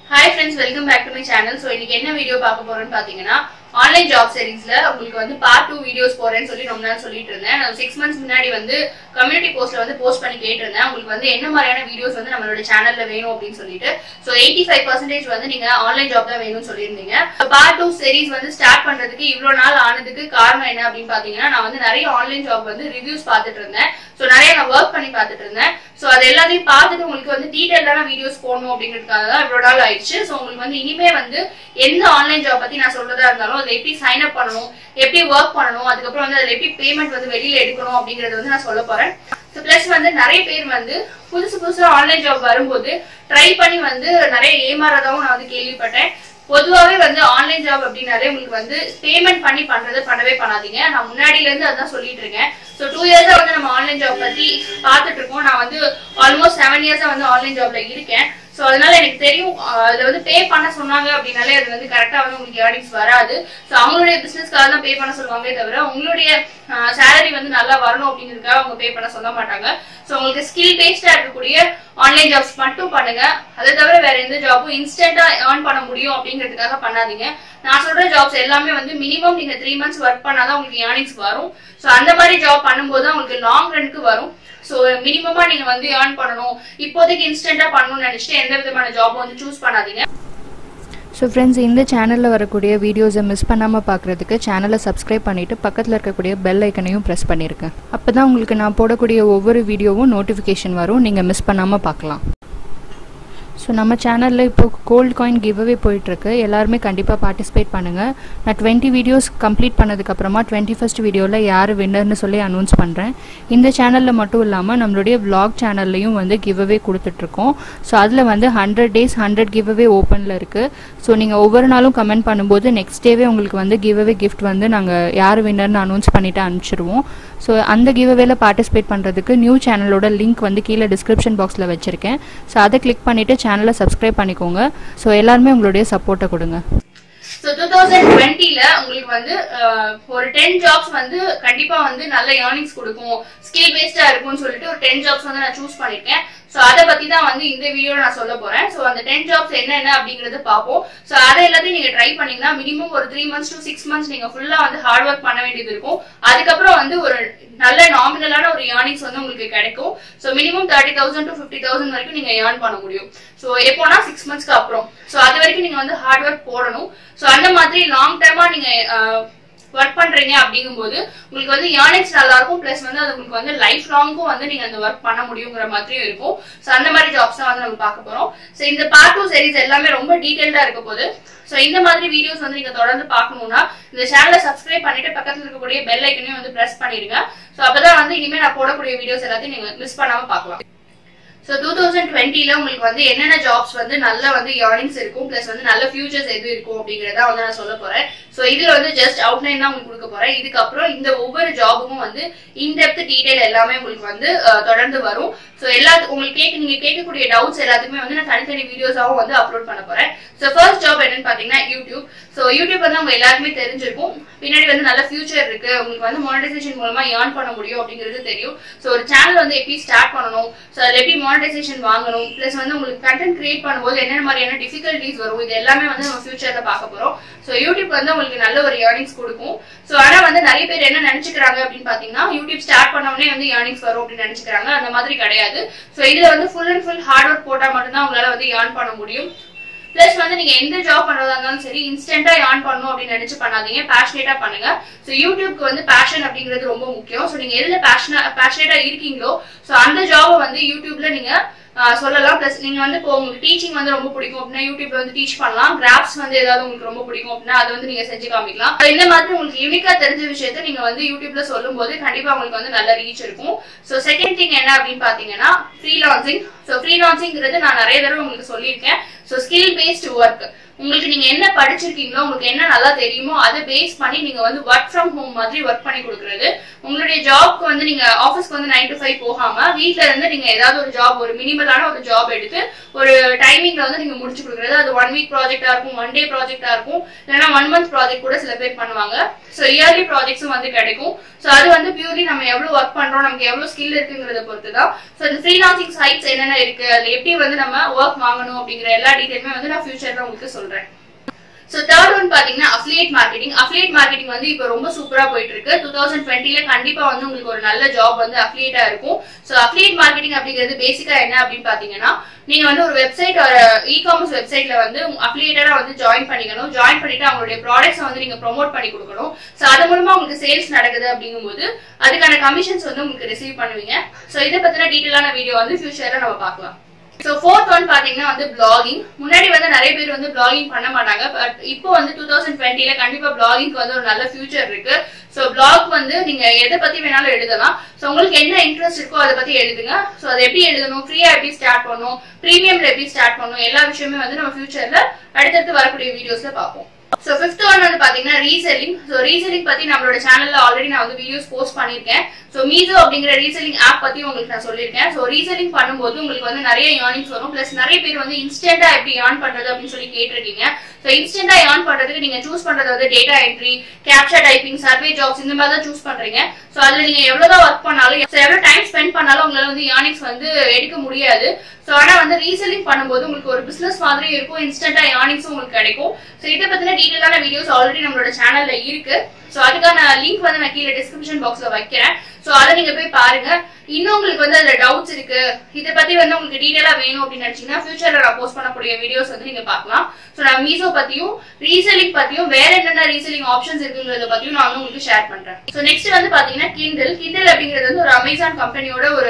hi friends welcome back to my channel so இன்னைக்கு என்ன video பார்க்க போறோம்னு பாத்தீங்கன்னா ஆன்லைன் ஜாப் சீரிஸ்ல உங்களுக்கு வந்து பார்ட் டூ வீடியோஸ் போறேன்னு சொல்லி ரொம்ப நாள் சொல்லிட்டு இருந்தேன் நான் சிக்ஸ் மந்த்ஸ் முன்னாடி வந்து கம்யூனிட்டி போஸ்ட்ல வந்து போஸ்ட் பண்ணி கேட்டிருந்தேன் உங்களுக்கு வந்து என்ன மாதிரியான வீடியோஸ் வந்து நம்மளோட சேனல்ல வேணும் அப்படின்னு சொல்லிட்டு ஸோ எயிட்டி ஃபைவ் பர்சன்டேஜ் வந்து நீங்க ஆன்லைன் ஜாப் தான் வேணும்னு சொல்லியிருந்தீங்க பார்ட் டூ சீரிஸ் வந்து ஸ்டார்ட் பண்றதுக்கு இவ்வளவு நாள் ஆனதுக்கு காரணம் என்ன அப்படின்னு பாத்தீங்கன்னா நான் வந்து நிறைய ஆன்லைன் ஜாப் வந்து ரிவ்யூஸ் பார்த்துட்டு இருந்தேன் ஸோ நிறைய நான் ஒர்க் பண்ணி பார்த்துட்டு இருந்தேன் ஸோ அது எல்லாத்தையும் பார்த்துட்டு உங்களுக்கு வந்து டீட்டெயிலான வீடியோஸ் போடணும் அப்படிங்கிறதுக்காக தான் இவ்வளோ நாள் ஆயிடுச்சு ஸோ உங்களுக்கு வந்து இனிமே வந்து எந்த ஆன்லைன் ஜாப் பத்தி நான் சொல்றதா இருந்தாலும் அதை எப்படி சைன் அப் பண்ணணும் எப்படி ஒர்க் பண்ணணும் அதுக்கப்புறம் வந்து அதில் எப்படி பேமெண்ட் வந்து வெளியில எடுக்கணும் அப்படிங்கறது வந்து நான் சொல்ல போறேன் ஸோ ப்ளஸ் வந்து நிறைய பேர் வந்து புதுசு புதுசா ஆன்லைன் ஜாப் வரும்போது ட்ரை பண்ணி வந்து நிறைய ஏமாறதாவும் நான் வந்து கேள்விப்பட்டேன் பொதுவாகவே வந்து ஆன்லைன் ஜாப் அப்படின்னாலே உங்களுக்கு வந்து பேமெண்ட் பண்ணி பண்றது பண்ணவே பண்ணாதீங்க நான் முன்னாடில இருந்து அதான் சொல்லிட்டு இருக்கேன் ஸோ டூ இயர்ஸா வந்து நம்ம ஆன்லைன் ஜாப் பத்தி பார்த்துட்டு இருக்கோம் நான் வந்து ஆல்மோஸ்ட் செவன் இயர்ஸா வந்து ஆன்லைன் ஜாப்ல இருக்கேன் ஸோ அதனால எனக்கு தெரியும் அஹ் அதுல வந்து பே பண்ண சொன்னாங்க அப்படின்னாலே அது வந்து கரெக்டா வந்து உங்களுக்கு ஏர்னிங்ஸ் வராது ஸோ அவங்களுடைய பிசினஸ்க்காக தான் பே பண்ண சொல்லுவாங்களே தவிர உங்களுடைய சேலரி வந்து நல்லா வரணும் அப்படிங்கிறதுக்காக அவங்க பே பண்ண சொல்ல மாட்டாங்க ஸோ உங்களுக்கு ஸ்கில் பேஸ்டா இருக்கக்கூடிய ஆன்லைன் ஜாப்ஸ் மட்டும் பண்ணுங்க அதை தவிர வேற எந்த ஜாப்பும் இன்ஸ்டன்டா ஏர்ன் பண்ண முடியும் அப்படிங்கிறதுக்காக பண்ணாதீங்க நான் சொல்ற ஜாப்ஸ் எல்லாமே வந்து மினிமம் நீங்க த்ரீ மந்த்ஸ் ஒர்க் பண்ணாதான் உங்களுக்கு ஏர்னிங்ஸ் வரும் ஸோ அந்த மாதிரி ஜாப் பண்ணும்போது தான் உங்களுக்கு லாங் ரனுக்கு வரும் ஸோ மினிமமா நீங்க வந்து ஏர்ன் பண்ணணும் இப்போதைக்கு இன்ஸ்டன்டா பண்ணணும்னு நினைச்சிட்டு எந்த விதமான ஜாப் வந்து சூஸ் பண்ணாதீங்க ஸோ ஃப்ரெண்ட்ஸ் இந்த சேனலில் வரக்கூடிய வீடியோஸை மிஸ் பண்ணாமல் பார்க்குறதுக்கு சேனலை சப்ஸ்கிரைப் பண்ணிவிட்டு பக்கத்தில் இருக்கக்கூடிய பெல் ஐக்கனையும் ப்ரெஸ் பண்ணியிருக்கேன் அப்போ தான் உங்களுக்கு நான் போடக்கூடிய ஒவ்வொரு வீடியோவும் நோட்டிஃபிகேஷன் வரும் நீங்கள் மிஸ் பண்ணாமல் பார்க்கலாம் ஸோ நம்ம சேனலில் இப்போ கோல்டு காயின் கிவ் அவே போயிட்டுருக்கு எல்லாருமே கண்டிப்பாக பார்ட்டிசிபேட் பண்ணுங்கள் நான் டுவெண்ட்டி வீடியோஸ் கம்ப்ளீட் பண்ணதுக்கப்புறமா டுவெண்ட்டி ஃபஸ்ட் வீடியோவில் யார் வின்னர்னு சொல்லி அனௌன்ஸ் பண்ணுறேன் இந்த சேனலில் மட்டும் இல்லாமல் நம்மளுடைய vlog சேனல்லையும் வந்து கிவ் அவே கொடுத்துட்ருக்கோம் ஸோ அதில் வந்து hundred days hundred give away ஓப்பனில் இருக்குது ஸோ நீங்கள் ஒவ்வொரு நாளும் கமெண்ட் பண்ணும்போது நெக்ஸ்ட் டேவே உங்களுக்கு வந்து கிவ் அவே கிஃப்ட் வந்து நாங்கள் யார் வின்னர்னு அனௌன்ஸ் பண்ணிவிட்டு அனுப்பிச்சிருவோம் ஸோ அந்த கிவ் அவேல பார்ட்டிசிபேட் பண்ணுறதுக்கு நியூ சேனலோட லிங்க் வந்து கீழே டிஸ்கிரிப்ஷன் பாக்ஸில் வச்சுருக்கேன் ஸோ அதை கிளிக் பண்ணிவிட்டு சேனலை சப்ஸ்கிரைப் பண்ணிக்கோங்க ஸோ எல்லாருமே உங்களுடைய சப்போர்ட்டை கொடுங்க ஸோ டூ தௌசண்ட் டுவெண்ட்டில உங்களுக்கு வந்து அஹ், ஒரு டென் ஜாப்ஸ் வந்து கண்டிப்பா வந்து நல்ல ஏர்னிங்ஸ் கொடுக்கும் ஸ்கில் பேஸ்டா இருக்கும்னு சொல்லிட்டு ஒரு டென் ஜாப்ஸ் வந்து நான் சூஸ் பண்ணிருக்கேன் ஸோ அதை பத்தி தான் வந்து இந்த வீடியோல நான் சொல்ல போறேன் ஸோ அந்த டென் ஜாப்ஸ் என்னென்ன அப்படிங்கறத பார்ப்போம் ஸோ அதை எல்லாத்தையும் நீங்க ட்ரை பண்ணீங்கன்னா மினிமம் ஒரு three months to six months நீங்க ஃபுல்லா வந்து ஹார்ட் ஒர்க் பண்ண வேண்டியது இருக்கும் அதுக்கப்புறம் வந்து ஒரு நல்ல நாமினலான ஒரு ஏர்னிங்ஸ் வந்து உங்களுக்கு கிடைக்கும் so minimum thirty thousand to fifty thousand வரைக்கும் நீங்க ஏர்ன் பண்ண முடியும் ஸோ எப்போனா சிக்ஸ் மந்த்ஸ்க்கு அப்புறம் ஸோ அது வரைக்கும் நீங்க வந்து ஹார்ட் ஒர்க் போடணும் ஸோ அந்த மாதிரி லாங் டேர்மா நீங்க ஒர்க் பண்றீங்க அப்படிங்கும்போது உங்களுக்கு வந்து ஏர்னிங்ஸ் நல்லா இருக்கும் பிளஸ் வந்து அது உங்களுக்கு வந்து லைஃப் லாங்க்கும் வந்து நீங்க அந்த ஒர்க் பண்ண முடியுங்கிற மாதிரியும் இருக்கும் ஸோ அந்த மாதிரி ஜாப்ஸ் தான் வந்து நம்ம பார்க்க போறோம் ஸோ இந்த பார்ட் டூ சீரிஸ் எல்லாமே ரொம்ப டீடைல்டா இருக்க போகுது ஸோ இந்த மாதிரி வீடியோஸ் வந்து நீங்க தொடர்ந்து பார்க்கணும்னா இந்த சேனலை சப்ஸ்கிரைப் பண்ணிட்டு பக்கத்துல இருக்கக்கூடிய பெல் ஐக்கனையும் வந்து பிரஸ் பண்ணிடுங்க ஸோ அப்பதான் வந்து இனிமே நான் போடக்கூடிய வீடியோஸ் எல்லாத்தையும் நீங்க மிஸ் பண்ணாம பார்க்கலாம் ஸோ டூ தௌசண்ட் டுவெண்ட்டில உங்களுக்கு வந்து என்னென்ன ஜாப்ஸ் வந்து நல்ல வந்து ஏர்னிங்ஸ் இருக்கும் ப்ளஸ் வந்து நல்ல ஃபியூச்சர்ஸ் எது இருக்கும் அப்படிங்கறத வந்து நான் சொல்ல போறேன் ஸோ இதுல வந்து ஜஸ்ட் அவுட்லைன் தான் உங்களுக்கு கொடுக்க போறேன் இதுக்கப்புறம் இந்த ஒவ்வொரு ஜாபுக்கும் வந்து இன்டெப்த் டீடைல் எல்லாமே உங்களுக்கு வந்து அஹ், தொடர்ந்து வரும் ஸோ எல்லா உங்களுக்கு கேட்க நீங்க கேட்கக்கூடிய டவுட்ஸ் எல்லாத்துக்குமே வந்து நான் தனித்தனி வீடியோஸாவும் வந்து அப்லோட் பண்ண போறேன் ஸோ ஃபர்ஸ்ட் ஜாப் என்னன்னு பாத்தீங்கன்னா யூடியூப் ஸோ யூடியூப் வந்து உங்க எல்லாருக்குமே தெரிஞ்சிருக்கும் பின்னாடி வந்து நல்ல ஃபியூச்சர் இருக்கு உங்களுக்கு வந்து மானிட்டைசேஷன் மூலமா ஏர்ன் பண்ண முடியும் அப்படிங்கிறது தெரியும் ஸோ ஒரு சேனல் வந்து எப்படி ஸ்டார்ட் பண்ணணும் ஸோ அதில் எப்படி மானிட்டைசேஷன் வாங்கணும் ப்ளஸ் வந்து உங்களுக்கு கண்டென்ட் கிரியேட் பண்ணும்போது என்னென்ன மாதிரியான டிஃபிகல்ட்டிஸ் வரும் இது எல்லாமே வந்து நம்ம ஃபியூச்சர்ல பார்க்க போறோம் ஸோ யூடியூப் வந்து உங்களுக்கு நல்ல ஒரு ஏர்னிங்ஸ் கொடுக்கும் ஸோ ஆனா வந்து நிறைய பேர் என்ன நினைச்சுக்கிறாங்க அப்படின்னு பாத்தீங்கன்னா யூடியூப் ஸ்டார்ட் பண்ண உடனே வந்து ஏர்னிங்ஸ் வரும் அப்படின்னு நினைச்சுக்கிறாங்க அந்த மாதிரி கிடையாது ஸோ இதுல வந்து full and full hard work போட்டா மட்டும்தான் உங்களால வந்து ஏர்ன் பண்ண முடியும் பிளஸ் வந்து நீங்க எந்த ஜாப் பண்றதா இருந்தாலும் சரி இன்ஸ்டன்டா ஏர்ன் பண்ணணும் அப்படின்னு நினைச்சு பண்ணாதீங்க பேஷனேட்டா பண்ணுங்க ஸோ யூடியூப்க்கு வந்து பேஷன் அப்படிங்கிறது ரொம்ப முக்கியம் ஸோ நீங்க எதுல பேஷனா பேஷனேட்டா இருக்கீங்களோ ஸோ அந்த ஜாபை வந்து யூடியூப்ல நீங்க ஆஹ் சொல்லலாம் பிளஸ் நீங்க வந்து இப்போ உங்களுக்கு டீச்சிங் வந்து ரொம்ப பிடிக்கும் அப்படின்னா யூடியூப்ல வந்து டீச் பண்ணலாம் கிராஃப்ட்ஸ் வந்து ஏதாவது உங்களுக்கு ரொம்ப பிடிக்கும் அப்படின்னா அது வந்து நீங்க செஞ்சு காமிக்கலாம் So இந்த மாதிரி உங்களுக்கு யூனிக்கா தெரிஞ்ச விஷயத்த நீங்க வந்து யூடியூப்ல சொல்லும் போது கண்டிப்பா உங்களுக்கு வந்து நல்ல ரீச் இருக்கும் ஸோ செகண்ட் திங் என்ன அப்படின்னு பாத்தீங்கன்னா ஃப்ரீலான்சிங் ஸோ ஃப்ரீலான்சிங்கிறது நான் நிறைய தடவை உங்களுக்கு சொல்லியிருக்கேன் ஸோ ஸ்கில் பேஸ்டு ஒர்க் உங்களுக்கு நீங்க என்ன படிச்சிருக்கீங்களோ உங்களுக்கு என்ன நல்லா தெரியுமோ அதை பேஸ் பண்ணி நீங்க வந்து ஒர்க் ஃப்ரம் ஹோம் மாதிரி ஒர்க் பண்ணி கொடுக்கறது உங்களுடைய ஜாப்க்கு வந்து நீங்க ஆஃபீஸ்க்கு வந்து நைன் டு ஃபைவ் போகாம வீட்ல இருந்து நீங்க ஏதாவது ஒரு ஜாப் ஒரு மினிமலான ஒரு ஜாப் எடுத்து ஒரு டைமிங்ல வந்து நீங்க முடிச்சு கொடுக்குறது அது ஒன் வீக் ப்ராஜெக்டா இருக்கும் ஒன் டே ப்ராஜெக்டா இருக்கும் இல்லைன்னா ஒன் மந்த் ப்ராஜெக்ட் கூட சில பேர் பண்ணுவாங்க ஸோ இயர்லி ப்ராஜெக்ட்ஸும் வந்து கிடைக்கும் ஸோ அது வந்து பியூர்லி நம்ம எவ்வளவு ஒர்க் பண்றோம் நமக்கு எவ்வளவு ஸ்கில் இருக்குங்கிறத பொறுத்து தான் ஸோ இந்த ஃப்ரீலான்சிங் சைட்ஸ் என்னென்ன இருக்கு அதுல எப்படி வந்து நம்ம ஒர்க் வாங்கணும் அப்படிங்கிற எல்லா டீடைலுமே வந்து நான் ஃபியூச்சர்ல உங்களுக்கு சொல்றேன் ஸோ தேர்ட் ஒன் பாத்தீங்கன்னா அஃபிலியேட் மார்க்கெட்டிங் அஃபிலியேட் மார்க்கெட்டிங் வந்து இப்போ ரொம்ப சூப்பரா போயிட்டு இருக்கு டூ தௌசண்ட் டுவெண்ட்டில கண்டிப்பா வந்து உங்களுக்கு ஒரு நல்ல ஜாப் வந்து அஃபிலியேட்டா இருக்கும் ஸோ அஃபிலியேட் மார்க்கெட்டிங் அப்படிங்கிறது பேசிக்கா என்ன அப்படின்னு பாத்தீங்கன்னா நீங்க வந்து ஒரு வெப்சைட் ஒரு இ காமர்ஸ் வெப்சைட்ல வந்து அஃபிலியேட்டரா வந்து ஜாயின் பண்ணிக்கணும் ஜாயின் பண்ணிட்டு அவங்களுடைய ப்ராடக்ட்ஸ் வந்து நீங்க ப்ரோமோட் பண்ணி கொடுக்கணும் ஸோ அது மூலமா உங்களுக்கு சேல்ஸ் நடக்குது அப்படிங்கும்போது அதுக்கான கமிஷன்ஸ் வந்து உங்களுக்கு ரிசீவ் பண்ணுவீங்க ஸோ இதை பத்தின டீட்டெயிலான வீடியோ வந்து ஃபியூச்சர்ல நம்ம பார்க்கலாம் ஸோ ஃபோர்த் ஒன் பாத்தீங்கன்னா வந்து பிளாகிங் முன்னாடி வந்து நிறைய பேர் வந்து பிளாகிங் பண்ண மாட்டாங்க பட் இப்போ வந்து டூ தௌசண்ட் டுவெண்ட்டில கண்டிப்பா பிளாகிங்க்கு வந்து ஒரு நல்ல ஃபியூச்சர் இருக்கு ஸோ பிளாக் வந்து நீங்க எதை பத்தி வேணாலும் எழுதலாம் ஸோ உங்களுக்கு என்ன இன்ட்ரெஸ்ட் இருக்கோ அதை பத்தி எழுதுங்க ஸோ அதை எப்படி எழுதணும் ஃப்ரீயா எப்படி ஸ்டார்ட் பண்ணணும் ப்ரீமியம்ல எப்படி ஸ்டார்ட் பண்ணணும் எல்லா விஷயமே வந்து நம்ம ஃபியூச்சர்ல அடுத்தடுத்து வரக்கூடிய வீடியோஸ்ல பார்ப்போம் ஸோ ஃபிஃப்த் ஒன் வந்து பாத்தீங்கன்னா ரீசெல்லிங் ஸோ ரீசெல்லிங் பத்தி நம்மளோட சேனல்ல ஆல்ரெடி நான் வந்து வீடியோஸ் போஸ்ட் பண்ணிருக்கேன் ஸோ மீசோ அப்படிங்கிற ரீசெல்லிங் ஆப் பத்தி உங்களுக்கு நான் சொல்லியிருக்கேன் ஸோ ரீசெல்லிங் பண்ணும்போது உங்களுக்கு வந்து நிறைய ஏர்னிங்ஸ் வரும் பிளஸ் நிறைய பேர் வந்து இன்ஸ்டன்டா எப்படி ஏர்ன் பண்றது அப்படின்னு சொல்லி கேட்டிருக்கீங்க ஸோ இன்ஸ்டன்டா ஏர்ன் பண்றதுக்கு நீங்க சூஸ் பண்றது வந்து data entry captcha typing survey jobs இந்த மாதிரி தான் சூஸ் பண்றீங்க ஸோ அதுல நீங்க எவ்வளவுதான் ஒர்க் பண்ணாலும் so எவ்வளவு டைம் ஸ்பெண்ட் பண்ணாலும் உங்களால வந்து ஏர்னிங்ஸ் வந்து எடுக்க முடியாது ஸோ ஆனா வந்து ரீசெல்லிங் பண்ணும்போது உங்களுக்கு ஒரு பிசினஸ் மாதிரி இருக்கும் இன்ஸ்டன்டா ஏர்னிங்ஸும் உங்களுக்கு கிடைக்கும் ஸோ இதை பத்தின டீட்டெயிலான வீடியோஸ் ஆல்ரெடி நம்மளோட சேனல்ல இருக்கு ஸோ அதுக்கான லிங்க் வந்து நான் கீழே டிஸ்கிரிப்ஷன் பாக்ஸ்ல வைக்கிறேன் ஸோ அதை நீங்க போய் பாருங்க இன்னும் உங்களுக்கு வந்து அதுல டவுட்ஸ் இருக்கு இதை பத்தி வந்து உங்களுக்கு டீடைலா வேணும் அப்படின்னு நினைச்சீங்கன்னா ஃபியூச்சர்ல நான் போஸ்ட் பண்ணக்கூடிய வீடியோஸ் வந்து நீங்க பார்க்கலாம் ஸோ நான் மீசோ பத்தியும் ரீசெல்லிங் பத்தியும் வேற என்னென்ன ரீசெல்லிங் ஆப்ஷன்ஸ் இருக்குங்கிறத பத்தியும் நான் வந்து உங்களுக்கு ஷேர் பண்றேன் ஸோ நெக்ஸ்ட் வந்து பாத்தீங்கன்னா கிண்டல் கிண்டல் அப்படிங்கிறது வந்து ஒரு அமேசான் கம்பெனியோட ஒரு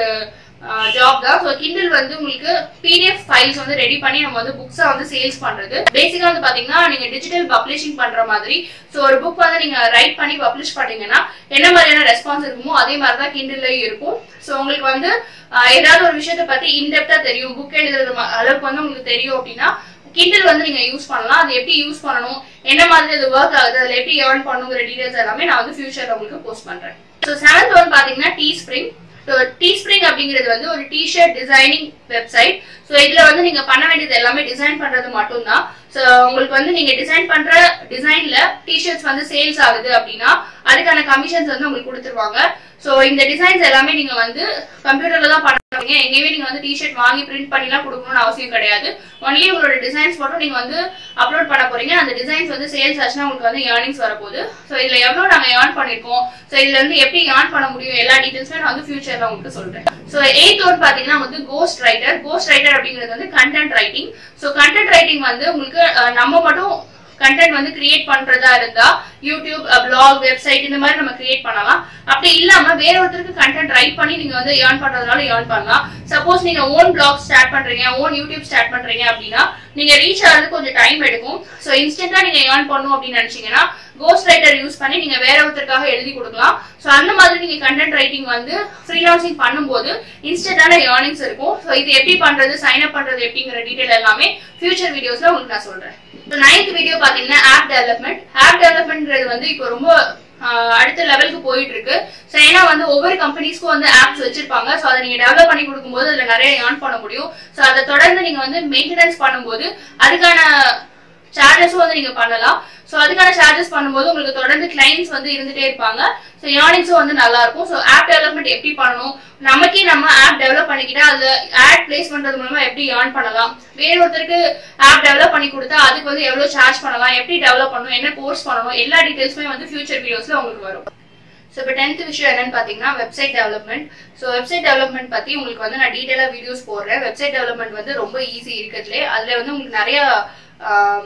ஜாப் தான் ஸோ கிண்டில் வந்து உங்களுக்கு பிடிஎஃப் ஃபைல்ஸ் வந்து ரெடி பண்ணி நம்ம வந்து புக்ஸை வந்து சேல்ஸ் பண்றது பேசிக்கா வந்து பாத்தீங்கன்னா நீங்க டிஜிட்டல் பப்ளிஷிங் பண்ற மாதிரி ஸோ ஒரு புக் வந்து நீங்க ரைட் பண்ணி பப்ளிஷ் பண்ணீங்கன்னா என்ன மாதிரியான ரெஸ்பான்ஸ் இருக்குமோ அதே மாதிரி தான் கிண்டில்லையும் இருக்கும் ஸோ உங்களுக்கு வந்து ஆஹ், ஏதாவது ஒரு விஷயத்தை பத்தி இன்டெப்தா தெரியும் புக் எழுதுறது ம- அளவுக்கு வந்து உங்களுக்கு தெரியும் அப்படின்னா கிண்டில் வந்து நீங்க யூஸ் பண்ணலாம் அது எப்படி யூஸ் பண்ணணும் என்ன மாதிரி அது ஒர்க் ஆகுது அதுல எப்படி ஏர்ன் பண்ணுங்கிற டீடைல்ஸ் எல்லாமே நான் வந்து ஃபியூச்சர்ல உங்களுக்கு போஸ்ட் பண்றேன் ஸோ செவன்த் ஒன் பாத்தீங்கன்னா Teespring so Teespring அப்படிங்கிறது வந்து ஒரு டிஷர்ட் டிசைனிங் வெப்சைட் ஸோ இதுல வந்து நீங்க பண்ண வேண்டியது எல்லாமே டிசைன் பண்றது மட்டும்தான் ஸோ உங்களுக்கு வந்து நீங்க டிசைன் பண்ற டிசைன்ல டிஷர்ட்ஸ் வந்து சேல்ஸ் ஆகுது அப்படின்னா அதுக்கான கமிஷன்ஸ் வந்து உங்களுக்கு கொடுத்துருவாங்க ஸோ இந்த டிசைன்ஸ் எல்லாமே நீங்க வந்து கம்ப்யூட்டர்ல தான் பண்ணுவீங்க எங்கேயுமே நீங்க வந்து டிஷர்ட் வாங்கி பிரிண்ட் பண்ணிலாம் கொடுக்கணும்னு அவசியம் கிடையாது ஒன்லி உங்களோட டிசைன்ஸ் மட்டும் நீங்க வந்து அப்லோட் பண்ண போறீங்க அந்த டிசைன்ஸ் வந்து சேல்ஸ் ஆச்சுன்னா உங்களுக்கு வந்து ஏர்னிங்ஸ் வரப்போகுது ஸோ இதுல எவ்வளவு நாங்க ஏர்ன் பண்ணிருக்கோம் ஸோ இதுல இருந்து எப்படி ஏர்ன் பண்ண முடியும் எல்லா டீடைல்ஸுமே நான் வந்து ஃபியூச்சர்ல உங்களுக்கு சொல்றேன் ஸோ எயித் ஒன் பாத்தீங்கன்னா வந்து கோஸ்ட் ரைட்டர் கோஸ்ட் ரைட்டர் அப்படிங்கிறது வந்து content writing so content writing வந்து உங்களுக்கு அஹ், நம்ம மட்டும் கண்டென்ட் வந்து கிரியேட் பண்றதா இருந்தா யூடியூப் பிளாக் வெப்சைட் இந்த மாதிரி நம்ம கிரியேட் பண்ணலாம் அப்படி இல்லாம வேற ஒருத்தருக்கு கண்டென்ட் ரைட் பண்ணி நீங்க வந்து ஏர்ன் பண்றதுனால ஏர்ன் பண்ணலாம் சப்போஸ் நீங்க ஓன் பிளாக் ஸ்டார்ட் பண்றீங்க ஓன் யூடியூப் ஸ்டார்ட் பண்றீங்க அப்படின்னா நீங்க ரீச் ஆகிறது கொஞ்சம் டைம் எடுக்கும் ஸோ இன்ஸ்டன்டா நீங்க ஏர்ன் பண்ணணும் அப்படின்னு நினைச்சீங்கன்னா கோஸ்ட் ரைட்டர் யூஸ் பண்ணி நீங்க வேற ஒருத்தருக்காக எழுதி கொடுக்கலாம் ஸோ அந்த மாதிரி நீங்க கண்டென்ட் ரைட்டிங் வந்து ஃப்ரீலான்சிங் பண்ணும்போது இன்ஸ்டன்டான ஏர்னிங்ஸ் இருக்கும் ஸோ இது எப்படி பண்றது சைன் அப் பண்றது எப்படிங்கிற டீடைல் எல்லாமே ஃபியூச்சர் வீடியோஸ்ல உங்களுக்கு நான் சொல்றேன் நைன்த் வீடியோ பாத்தீங்கன்னா ஆப் டெவலப்மெண்ட் ஆப் டெவலப்மெண்ட்ன்றது வந்து இப்போ ரொம்ப ஆஹ், அடுத்த லெவலுக்கு போயிட்டு இருக்கு ஸோ ஏன்னா வந்து ஒவ்வொரு கம்பெனிஸ்க்கும் வந்து ஆப்ஸ் வச்சிருப்பாங்க ஸோ அதை நீங்க டெவலப் பண்ணி கொடுக்கும்போது அதுல நிறைய ஏர்ன் பண்ண முடியும் ஸோ அதை தொடர்ந்து நீங்க வந்து மெயின்டெனன்ஸ் பண்ணும்போது அதுக்கான சார்ஜஸும் வந்து நீங்க பண்ணலாம் ஸோ அதுக்கான சார்ஜஸ் பண்ணும்போது உங்களுக்கு தொடர்ந்து கிளைண்ட்ஸ் வந்து இருந்துட்டே இருப்பாங்க ஸோ ஏர்னிங்ஸும் வந்து நல்லா இருக்கும் ஸோ ஆப் டெவலப்மெண்ட் எப்படி பண்ணணும் நமக்கே நம்ம ஆப் டெவலப் பண்ணிக்கிட்டா அதுல ஆட் பிளேஸ் பண்றது மூலமா எப்படி ஏர்ன் பண்ணலாம் வேற ஒருத்தருக்கு ஆப் டெவலப் பண்ணி கொடுத்தா அதுக்கு வந்து எவ்வளவு சார்ஜ் பண்ணலாம் எப்படி டெவலப் பண்ணணும் என்ன கோர்ஸ் பண்ணணும் எல்லா டீடைல்ஸுமே வந்து ஃபியூச்சர் வீடியோஸ்ல உங்களுக்கு வரும் ஸோ இப்போ டென்த் விஷயம் என்னன்னு பார்த்தீங்கன்னா website development so website development பற்றி உங்களுக்கு வந்து நான் டீட்டெயிலாக வீடியோஸ் போடுறேன் வெப்சைட் டெவலப்மெண்ட் வந்து ரொம்ப ஈஸி இருக்கிறதுலே அதில் வந்து உங்களுக்கு நிறைய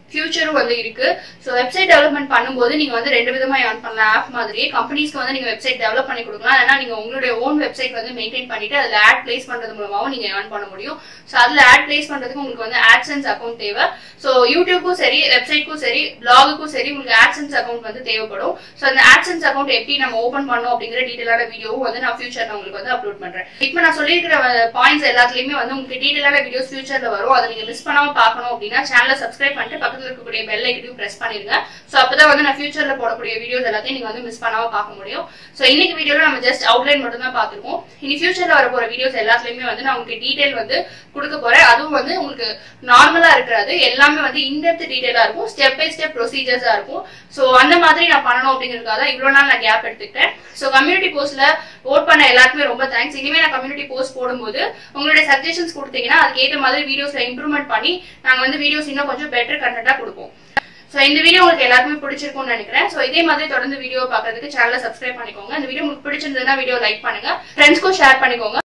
ஃபியூச்சரும் வந்து இருக்கு ஸோ வெப்சைட் டெவலப்மெண்ட் பண்ணும்போது நீங்க வந்து ரெண்டு விதமா ஏர்ன் பண்ணலாம் ஆப் மாதிரியே கம்பெனிஸ்க்கு வந்து நீங்க வெப்சைட் டெவலப் பண்ணி கொடுக்கலாம் இல்லைனா நீங்க உங்களுடைய ஓன் வெப்சைட் வந்து மெயின்டைன் பண்ணிட்டு அதுல ஆட் பிளேஸ் பண்றது மூலமாவும் நீங்க ஏர்ன் பண்ண முடியும் ஸோ அதுல ஆட் பிளேஸ் பண்றதுக்கு உங்களுக்கு வந்து ஆட்சன்ஸ் அக்கௌண்ட் தேவை ஸோ யூடியூப்பும் சரி வெப்சைட்க்கும் சரி பிளாகுக்கும் சரி உங்களுக்கு ஆட்சன்ஸ் அக்கௌண்ட் வந்து தேவைப்படும் ஸோ அந்த ஆட்சன்ஸ் அக்கௌண்ட் எப்படி நம்ம ஓப்பன் பண்ணோம் அப்படிங்கிற டீட்டெயிலான வீடியோவும் வந்து நான் ஃபியூச்சர்ல உங்களுக்கு வந்து அப்லோட் பண்றேன் இப்போ நான் சொல்லியிருக்கிற பாயிண்ட்ஸ் எல்லாத்துலயுமே வந்து உங்களுக்கு டீட்டெயிலான வீடியோஸ் ஃபியூச்சர்ல வரும் அதை நீங்க மிஸ் பண்ணாம பார்க்கணும் அப்படின்னா சேனலை சப்ஸ்கிரைப் பண்ணிட்டு பக்கத்துல இருக்கக்கூடிய பெல் ஐக்கனையும் பிரஸ் பண்ணிருங்க ஸோ அப்பதான் வந்து நான் ஃபியூச்சர்ல போடக்கூடிய வீடியோஸ் எல்லாத்தையும் நீங்க வந்து மிஸ் பண்ணாம பார்க்க முடியும் ஸோ இன்னைக்கு வீடியோல நம்ம ஜஸ்ட் அவுட்லைன் மட்டும் தான் பார்த்திருக்கோம் இனி ஃபியூச்சர்ல வர போற வீடியோஸ் எல்லாத்துலயுமே வந்து நான் உங்களுக்கு டீடைல் வந்து கொடுக்க போறேன் அதுவும் வந்து உங்களுக்கு நார்மலா இருக்கிறது எல்லாமே வந்து இன்டெப்த் டீடைலா இருக்கும் ஸ்டெப் பை ஸ்டெப் ப்ரொசீஜர்ஸா இருக்கும் ஸோ அந்த மாதிரி நான் பண்ணணும் அப்படிங்கிறதுக்காக தான் இவ்வளவு நாள் நான் கேப் எடுத்துக்கிட்டேன் ஸோ கம்யூனிட்டி போஸ்ட்ல ஓட் பண்ண எல்லாருக்குமே ரொம்ப தேங்க்ஸ் இனிமே நான் கம்யூனிட்டி போஸ்ட் போடும்போது உங்களுடைய சஜஷன்ஸ் கொடுத்தீங்கன்னா அதுக்கேற்ற மாதிரி வீடியோஸ்ல இம்ப்ரூவ்மெண்ட் பண்ணி நாங்க வந்து வீடியோஸ் இன்னும் கொஞ்சம் பெட்டர் கண்டென்ட்டா கொடுப்போம் ஸோ இந்த வீடியோ உங்களுக்கு எல்லாருக்குமே பிடிச்சிருக்கும்னு நினைக்கிறேன் ஸோ இதே மாதிரி தொடர்ந்து வீடியோ பார்க்கறதுக்கு சேனலை சப்ஸ்கிரைப் பண்ணிக்கோங்க இந்த வீடியோ உங்களுக்கு பிடிச்சிருந்ததுன்னா வீடியோ லைக் பண்ணுங்க ஃப்ரெண்ட்ஸ்க்கும் ஷேர் பண்ணிக்கோங்க